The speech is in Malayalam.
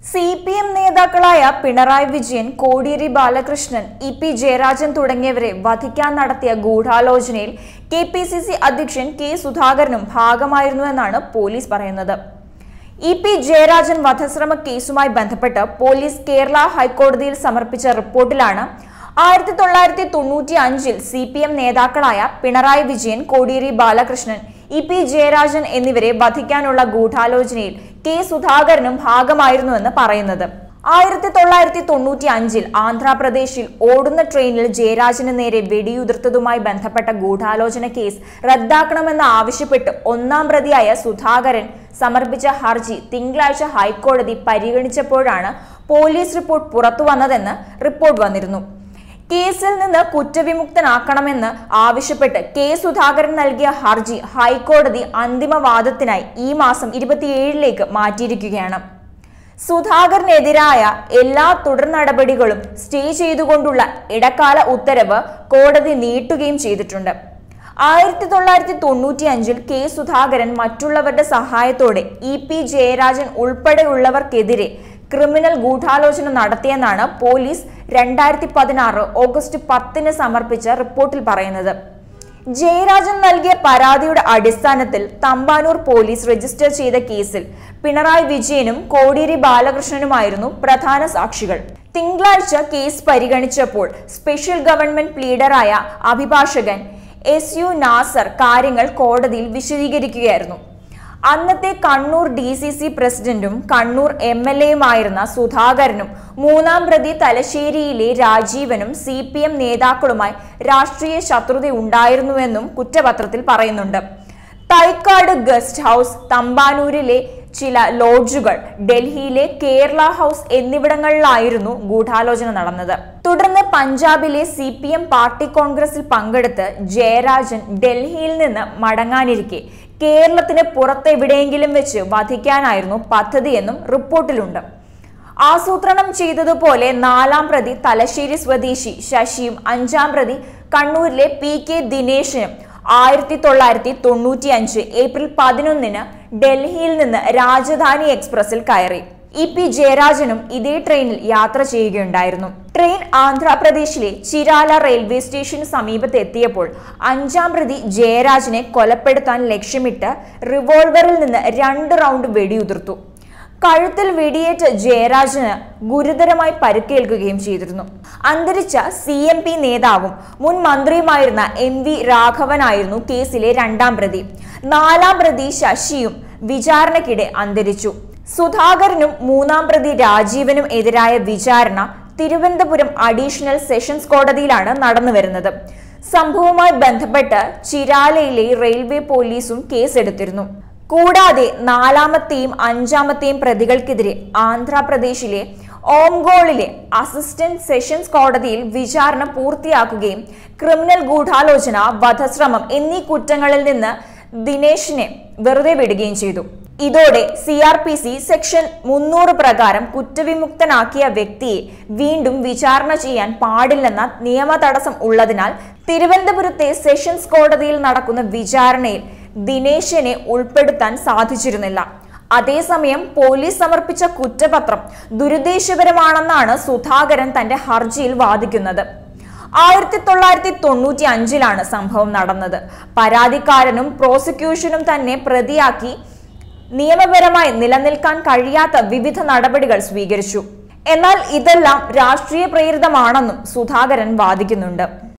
സി പി എം നേതാക്കളായ പിണറായി വിജയൻ കോടിയേരി ബാലകൃഷ്ണൻ ഇ പി ജയരാജൻ തുടങ്ങിയവരെ വധിക്കാൻ നടത്തിയ ഗൂഢാലോചനയിൽ കെ പി സി സി അധ്യക്ഷൻ കെ സുധാകരനും ഭാഗമായിരുന്നുവെന്നാണ് പോലീസ് പറയുന്നത് ഇ പി ജയരാജൻ വധശ്രമ കേസുമായി ബന്ധപ്പെട്ട് പോലീസ് കേരള ഹൈക്കോടതിയിൽ സമർപ്പിച്ച റിപ്പോർട്ടിലാണ് ആയിരത്തി തൊള്ളായിരത്തി തൊണ്ണൂറ്റി അഞ്ചിൽ സി പി എം നേതാക്കളായ പിണറായി വിജയൻ കോടിയേരി ബാലകൃഷ്ണൻ ഇ പി ജയരാജൻ എന്നിവരെ വധിക്കാനുള്ള ഗൂഢാലോചനയിൽ കെ സുധാകരനും ഭാഗമായിരുന്നുവെന്ന് പറയുന്നത് ആയിരത്തി തൊള്ളായിരത്തി തൊണ്ണൂറ്റി അഞ്ചിൽ ആന്ധ്രാപ്രദേശിൽ ഓടുന്ന ട്രെയിനിൽ ജയരാജന് നേരെ വെടിയുതിർത്തതുമായി ബന്ധപ്പെട്ട ഗൂഢാലോചന കേസ് റദ്ദാക്കണമെന്ന് ആവശ്യപ്പെട്ട് ഒന്നാം പ്രതിയായ സുധാകരൻ സമർപ്പിച്ച ഹർജി തിങ്കളാഴ്ച ഹൈക്കോടതി പരിഗണിച്ചപ്പോഴാണ് പോലീസ് റിപ്പോർട്ട് പുറത്തുവന്നതെന്ന് റിപ്പോർട്ട് വന്നിരുന്നു കേസിൽ നിന്ന് കുറ്റവിമുക്തനാക്കണമെന്ന് ആവശ്യപ്പെട്ട് കെ സുധാകരൻ നൽകിയ ഹർജി ഹൈക്കോടതി അന്തിമവാദത്തിനായി ഈ മാസം ഇരുപത്തിയേഴിലേക്ക് മാറ്റിയിരിക്കുകയാണ് സുധാകരനെതിരായ എല്ലാ തുടർ നടപടികളും സ്റ്റേ ചെയ്തുകൊണ്ടുള്ള ഇടക്കാല ഉത്തരവ് കോടതി നീട്ടുകയും ചെയ്തിട്ടുണ്ട് ആയിരത്തി തൊള്ളായിരത്തി തൊണ്ണൂറ്റി അഞ്ചിൽ കെ സുധാകരൻ മറ്റുള്ളവരുടെ സഹായത്തോടെ ഇ പി ജയരാജൻ ഉൾപ്പെടെയുള്ളവർക്കെതിരെ ക്രിമിനൽ ഗൂഢാലോചന നടത്തിയെന്നാണ് പോലീസ് രണ്ടായിരത്തി പതിനാറ് ഓഗസ്റ്റ് പത്തിന് സമർപ്പിച്ച റിപ്പോർട്ടിൽ പറയുന്നത് ജയരാജൻ നൽകിയ പരാതിയുടെ അടിസ്ഥാനത്തിൽ തമ്പാനൂർ പോലീസ് രജിസ്റ്റർ ചെയ്ത കേസിൽ പിണറായി വിജയനും കോടിയേരി ബാലകൃഷ്ണനുമായിരുന്നു പ്രധാന സാക്ഷികൾ തിങ്കളാഴ്ച കേസ് പരിഗണിച്ചപ്പോൾ സ്പെഷ്യൽ ഗവൺമെന്റ് പ്ലീഡറായ അഭിഭാഷകൻ എസ് യു നാസർ കാര്യങ്ങൾ കോടതിയിൽ വിശദീകരിക്കുകയായിരുന്നു അന്നത്തെ കണ്ണൂർ ഡി സി സി പ്രസിഡന്റും കണ്ണൂർ എം എൽ എയുമായിരുന്ന സുധാകരനും മൂന്നാം പ്രതി തലശ്ശേരിയിലെ രാജീവനും സി പി എം നേതാക്കളുമായി രാഷ്ട്രീയ ശത്രുതയുണ്ടായിരുന്നുവെന്നും കുറ്റപത്രത്തിൽ പറയുന്നുണ്ട് തൈക്കാട് ഗസ്റ്റ് ഹൗസ് തമ്പാനൂരിലെ ചില ലോഡ്ജുകൾ ഡൽഹിയിലെ കേരള ഹൗസ് എന്നിവിടങ്ങളിലായിരുന്നു ഗൂഢാലോചന നടന്നത് തുടർന്ന് പഞ്ചാബിലെ സി പി എം പാർട്ടി കോൺഗ്രസിൽ പങ്കെടുത്ത് ജയരാജൻ ഡൽഹിയിൽ നിന്ന് മടങ്ങാനിരിക്കെ കേരളത്തിന് പുറത്തെവിടെയെങ്കിലും വെച്ച് വധിക്കാനായിരുന്നു പദ്ധതിയെന്നും റിപ്പോർട്ടിലുണ്ട് ആസൂത്രണം ചെയ്തതുപോലെ നാലാം പ്രതി തലശ്ശേരി സ്വദേശി ശശിയും അഞ്ചാം പ്രതി കണ്ണൂരിലെ പി കെ ദിനേശനും ആയിരത്തി തൊള്ളായിരത്തി തൊണ്ണൂറ്റി അഞ്ച് ഏപ്രിൽ പതിനൊന്നിന് ഡൽഹിയിൽ നിന്ന് രാജധാനി എക്സ്പ്രസിൽ കയറി ഇ പി ജയരാജനും ഇതേ ട്രെയിനിൽ യാത്ര ചെയ്യുകയുണ്ടായിരുന്നു ട്രെയിൻ ആന്ധ്രാപ്രദേശിലെ ചിരാല റെയിൽവേ സ്റ്റേഷന് സമീപത്ത് എത്തിയപ്പോൾ അഞ്ചാം പ്രതി ജയരാജനെ കൊലപ്പെടുത്താൻ ലക്ഷ്യമിട്ട് റിവോൾവറിൽ നിന്ന് രണ്ട് റൗണ്ട് വെടിയുതിർത്തു കഴുത്തിൽ വെടിയേറ്റ ജയരാജന് ഗുരുതരമായി പരിക്കേൽക്കുകയും ചെയ്തിരുന്നു അന്തരിച്ച സി എം പി നേതാവും മുൻ മന്ത്രിയുമായിരുന്ന എം വി രാഘവനായിരുന്നു കേസിലെ രണ്ടാം പ്രതി നാലാം പ്രതി ശശിയും വിചാരണയ്ക്കിടെ അന്തരിച്ചു സുധാകരനും മൂന്നാം പ്രതി രാജീവനും എതിരായ വിചാരണ തിരുവനന്തപുരം അഡീഷണൽ സെഷൻസ് കോടതിയിലാണ് നടന്നുവരുന്നത് സംഭവവുമായി ബന്ധപ്പെട്ട് ചിരാലയിലെ റെയിൽവേ പോലീസും കേസെടുത്തിരുന്നു കൂടാതെ നാലാമത്തെയും അഞ്ചാമത്തെയും പ്രതികൾക്കെതിരെ ആന്ധ്രാപ്രദേശിലെ ഓംഗോളിലെ അസിസ്റ്റന്റ് സെഷൻസ് കോടതിയിൽ വിചാരണ പൂർത്തിയാക്കുകയും ക്രിമിനൽ ഗൂഢാലോചന വധശ്രമം എന്നീ കുറ്റങ്ങളിൽ നിന്ന് ദിനേശിനെ വെറുതെ വിടുകയും ചെയ്തു ഇതോടെ C R P C section മുന്നൂറ് പ്രകാരം കുറ്റവിമുക്തനാക്കിയ വ്യക്തിയെ വീണ്ടും വിചാരണ ചെയ്യാൻ പാടില്ലെന്ന നിയമ തടസ്സം ഉള്ളതിനാൽ തിരുവനന്തപുരത്തെ സെഷൻസ് കോടതിയിൽ നടക്കുന്ന വിചാരണയിൽ ദിനേശിനെ ഉൾപ്പെടുത്താൻ സാധിച്ചിരുന്നില്ല അതേസമയം പോലീസ് സമർപ്പിച്ച കുറ്റപത്രം ദുരുദ്ദേശപരമാണെന്നാണ് സുധാകരൻ തന്റെ ഹർജിയിൽ വാദിക്കുന്നത് ആയിരത്തി തൊള്ളായിരത്തി തൊണ്ണൂറ്റി അഞ്ചിലാണ് സംഭവം നടന്നത് പരാതിക്കാരനും പ്രോസിക്യൂഷനും തന്നെ പ്രതിയാക്കി നിയമപരമായി നിലനിൽക്കാൻ കഴിയാത്ത വിവിധ നടപടികൾ സ്വീകരിച്ചു എന്നാൽ ഇതെല്ലാം രാഷ്ട്രീയ പ്രേരിതമാണെന്നും സുധാകരൻ വാദിക്കുന്നുണ്ട്